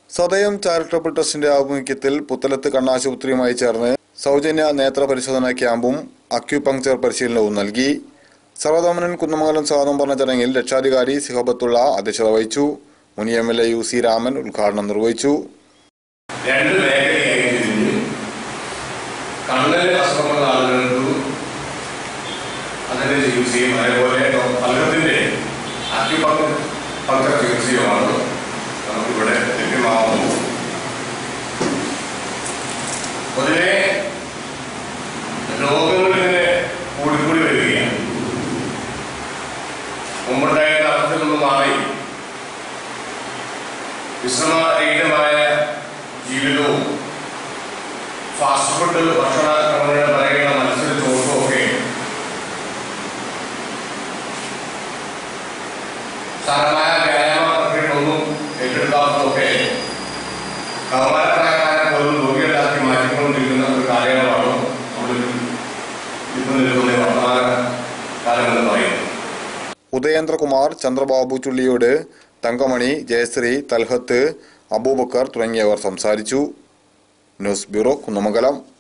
സതയം charitable ട്രസ്റ്റിന്റെ ആഭിമുഖ്യത്തിൽ പുത്തലത്ത് കണ്ണാശുപത്രിയുമായി ചേർന്ന് സൗജന്യ നേത്ര പരിശോധനാ ക്യാമ്പും അക്യുപങ്ചർ പരിശീലനവും നൽകി സർവതോമനൻ കുന്നമംഗലം സ്വാഗതം പറഞ്ഞ ചടങ്ങിൽ രക്ഷാധികാരി സിഹബത്തുള്ള അധ്യക്ഷത വഹിച്ചു മുൻ M L A U C Raman ഉദ്ഘാടനം നിർവഹിച്ചു രണ്ട് മേഖലയായി തിരിഞ്ഞ് കണ്ണിന് അസുഖമുള്ള ആളുകൾക്ക് അതിന്റെ ചികിത്സയും അതേപോലെ പലതിന്റെ അക്യുപങ്ചർ ചികിത്സയുമാണ് നമുക്കിവിടെ ലഭ്യമാകുന്നത് പൊതുവെ രോഗങ്ങളിങ്ങനെ കൂടിക്കൂടി വരികയാണ് മുമ്പുണ്ടായിരുന്ന അവസ്ഥയിൽ നിന്നും മാറി വിശ്രമരഹിതമായ ജീവിതവും ഫാസ്റ്റ് ഫുഡ് ഭക്ഷണ ക്രമങ്ങൾ പറയുന്ന മത്സര ചോട്ടും ഒക്കെ സാരമായ വ്യായാമ പ്രക്രിയകളൊന്നും ഏറ്റെടുക്കാത്തതൊക്കെ കൗമാരപ്രായക്കാരെ പോലും രോഗികളാക്കി മാറ്റിക്കൊണ്ടിരിക്കുന്ന ഒരു കാലയളവാണ് നമ്മൾ ഇപ്പോൾ നിൽക്കുന്ന ഈ വർത്തമാന കാലം എന്ന് പറയുന്നത് ഉദയേന്ദ്രകുമാർ ചന്ദ്രബാബു ചുള്ളിയോട് തങ്കമണി ജയശ്രീ തൽഹത്ത് അബൂബക്കർ തുടങ്ങിയവർ സംസാരിച്ചു ന്യൂസ് ബ്യൂറോ കുന്നമംഗലം